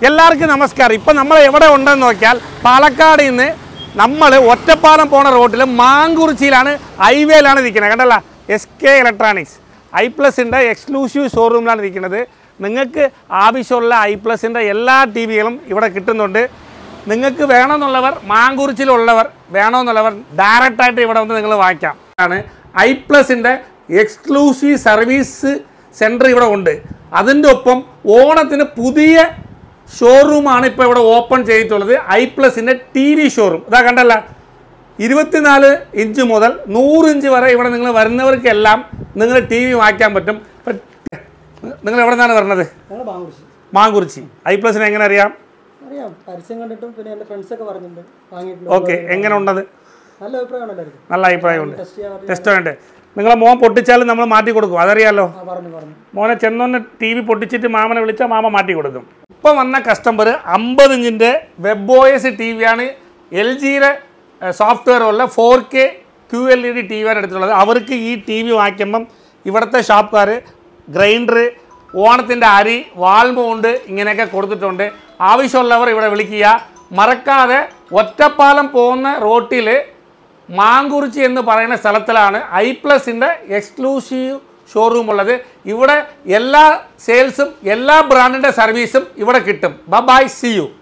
എല്ലാവർക്കും നമസ്കാരം ഇപ്പം നമ്മൾ എവിടെ ഉണ്ടെന്ന് നോക്കിയാൽ പാലക്കാട് നിന്ന് നമ്മൾ ഒറ്റപ്പാലം പോണ റോട്ടിൽ മാങ്കുറിച്ചിയിലാണ് ഹൈവേയിലാണ് നിൽക്കുന്നത് കണ്ടല്ല എസ് കെ ഇലക്ട്രോണിക്സ് ഐ പ്ലസിൻ്റെ എക്സ്ക്ലൂസീവ് ഷോറൂമിലാണ് നിൽക്കുന്നത് നിങ്ങൾക്ക് ആവശ്യമുള്ള ഐ പ്ലസിൻ്റെ എല്ലാ ടി വികളും ഇവിടെ കിട്ടുന്നുണ്ട് നിങ്ങൾക്ക് വേണമെന്നുള്ളവർ മാങ്കുറിച്ചിലുള്ളവർ വേണമെന്നുള്ളവർ ഡയറക്റ്റായിട്ട് ഇവിടെ വന്ന് നിങ്ങൾ വാങ്ങിക്കാം ആണ് ഐ പ്ലസിൻ്റെ എക്സ്ക്ലൂസീവ് സർവീസ് സെൻറ്റർ ഇവിടെ ഉണ്ട് അതിൻ്റെ ഒപ്പം ഓണത്തിന് പുതിയ ഷോറൂമാണ് ഇപ്പോൾ ഇവിടെ ഓപ്പൺ ചെയ്തിട്ടുള്ളത് ഐ പ്ലസിൻ്റെ ടി വി ഷോറൂം ഇതാ കണ്ടല്ല ഇരുപത്തിനാല് ഇഞ്ച് മുതൽ നൂറ് ഇഞ്ച് വരെ ഇവിടെ നിങ്ങൾ വരുന്നവർക്കെല്ലാം നിങ്ങൾ ടി വി വാങ്ങിക്കാൻ പറ്റും ഇപ്പം നിങ്ങൾ എവിടെ നിന്നാണ് വരുന്നത് ഞങ്ങൾ ബാങ്കുറിച്ച് മാങ്കുറിച്ചി ഐ പ്ലസിനെ എങ്ങനെ അറിയാം അറിയാം പരസ്യം കണ്ടിട്ടും പിന്നെ എൻ്റെ ഫ്രണ്ട്സൊക്കെ പറഞ്ഞിട്ടുണ്ട് വാങ്ങിയിട്ടുണ്ട് ഓക്കെ എങ്ങനെ ഉണ്ടത് നല്ല അഭിപ്രായമാണ് എല്ലാവർക്കും നല്ല അഭിപ്രായമുണ്ട് ടെസ്റ്റ് ചെയ്യാൻ പറഞ്ഞു റെസ്റ്റോറൻറ്റ് നിങ്ങളെ മോൻ പൊട്ടിച്ചാലും നമ്മൾ മാറ്റി കൊടുക്കും അതറിയാലോ ആ പറഞ്ഞു പറഞ്ഞു മോനെ ചെന്നൊന്ന് ടി വി പൊട്ടിച്ചിട്ട് മാമനെ വിളിച്ചാൽ മാമ മാറ്റി കൊടുക്കും ഇപ്പം വന്ന കസ്റ്റമർ അമ്പത് ഇഞ്ചിൻ്റെ വെബ് ഒ എസ് ടി വിയാണ് എൽ ജിയുടെ സോഫ്റ്റ്വെയർ ഉള്ള four K Q L E D T വിയാണ് എടുത്തിട്ടുള്ളത് അവർക്ക് ഈ ടി വി വാങ്ങിക്കുമ്പം ഇവിടുത്തെ ഷോപ്പുകാർ ഗ്രൈൻഡർ ഓണത്തിൻ്റെ അരി വാൾമൗണ്ട് ഇങ്ങനെയൊക്കെ കൊടുത്തിട്ടുണ്ട് ആവശ്യമുള്ളവർ ഇവിടെ വിളിക്കുക മറക്കാതെ ഒറ്റപ്പാലം പോകുന്ന റോട്ടിൽ മാങ്കുറിച്ചി എന്ന് പറയുന്ന സ്ഥലത്തിലാണ് ഐ പ്ലസിൻ്റെ എക്സ്ക്ലൂസീവ് ഷോറൂം ഉള്ളത് ഇവിടെ എല്ലാ സെയിൽസും എല്ലാ ബ്രാൻഡിൻ്റെ സർവീസും ഇവിടെ കിട്ടും ബ ബൈ സി യു